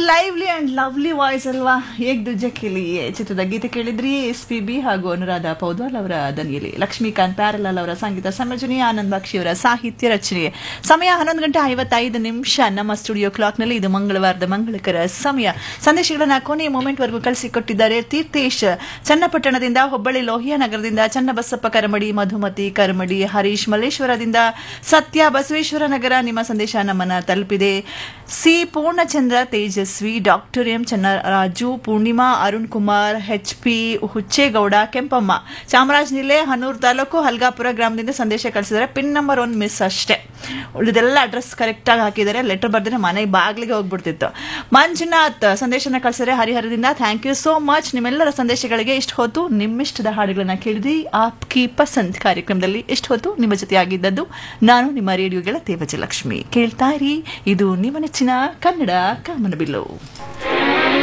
lively and lovely voice ಅಲ್ವಾ ಏಕ್ ದುಜ್ಜ ಕೇಳಿ ಚಿತ್ರದ ಗೀತೆ ಕೇಳಿದ್ರಿ ಎಸ್ ಪಿ ಬಿ ಹಾಗೂ ಅನುರಾಧ ಪೌದ್ವಾಲ್ ಅವರ ದನಿಯಲ್ಲಿ ಲಕ್ಷ್ಮೀಕಾಂತ್ ಪ್ಯಾರಲಾಲ್ ಅವರ ಸಂಗೀತ ಸಂಯೋಜನೆ ಆನಂದ್ ಬಾಕ್ಷಿ ಅವರ ಸಾಹಿತ್ಯ ರಚನೆ ಸಮಯ ಹನ್ನೊಂದು ಗಂಟೆ ಐವತ್ತೈದು ನಿಮಿಷ ನಮ್ಮ ಸ್ಟುಡಿಯೋ ಕ್ಲಾಕ್ನಲ್ಲಿ ಇದು ಮಂಗಳವಾರದ ಮಂಗಳಕರ ಸಮಯ ಸಂದೇಶಗಳನ್ನ ಕೊನೆಯ ಮೂಮೆಂಟ್ ವರೆಗೂ ಕಳಿಸಿಕೊಟ್ಟಿದ್ದಾರೆ ತೀರ್ಥೇಶ್ ಚನ್ನಪಟ್ಟಣದಿಂದ ಹುಬ್ಬಳ್ಳಿ ಲೋಹಿಯಾ ನಗರದಿಂದ ಚನ್ನಬಸಪ್ಪ ಕರಮಡಿ ಮಧುಮತಿ ಕರಮಡಿ ಹರೀಶ್ ಮಲ್ಲೇಶ್ವರದಿಂದ ಸತ್ಯ ಬಸವೇಶ್ವರ ನಗರ ನಿಮ್ಮ ಸಂದೇಶ ನಮ್ಮನ್ನ ತಲುಪಿದೆ C Purnachandra Tejaswi doctor M Channaraju Purnima Arun Kumar H P Hucchegowda Kempamma Chamaraja ಜಿಲ್ಲೆ ಹನೂರು ತಾಲೂಕು ಹಲ್ಗಾಪುರ ಗ್ರಾಮದಿಂದ ಸಂದೇಶ ಕಳಿಸಿದ್ದಾರೆ ಪಿನ್ ನಂಬರ್ ಒನ್ ಮಿಸ್ ಅಷ್ಟೇ ಉಳಿದೆಲ್ಲ ಅಡ್ರೆಸ್ ಕರೆಕ್ಟ್ ಆಗಿ ಹಾಕಿದ್ದಾರೆ ಲೆಟರ್ ಬರ್ದ್ರೆ ಮನೆ ಬಾಗಿಲಿಗೆ ಹೋಗ್ಬಿಡ್ತಿತ್ತು ಮಂಜುನಾಥ್ ಸಂದೇಶನ ಕಳಿಸಿದರೆ ಹರಿಹರದಿಂದ ಥ್ಯಾಂಕ್ ಯು ಸೋ ಮಚ್ ನಿಮ್ಮೆಲ್ಲರ ಸಂದೇಶಗಳಿಗೆ ಇಷ್ಟು ಹೊತ್ತು ನಿಮ್ಮಿಷ್ಟದ ಹಾಡುಗಳನ್ನ ಕೇಳಿದ್ರಿ ಆಪ್ ಕಿ ಪಸಂದ್ ಕಾರ್ಯಕ್ರಮದಲ್ಲಿ ಇಷ್ಟು ಹೊತ್ತು ನಿಮ್ಮ ಜೊತೆ ಆಗಿದ್ದದ್ದು ನಾನು ನಿಮ್ಮ ರೇಡಿಯೋ ಗೆಳತಿ ವಿಜಯಲಕ್ಷ್ಮಿ ಕೇಳ್ತಾ ಇರಿ ಇದು ನಿಮ್ಮ ನೆಚ್ಚಿನ ಕನ್ನಡ ಕಾಮನಬಿಲ್ಲು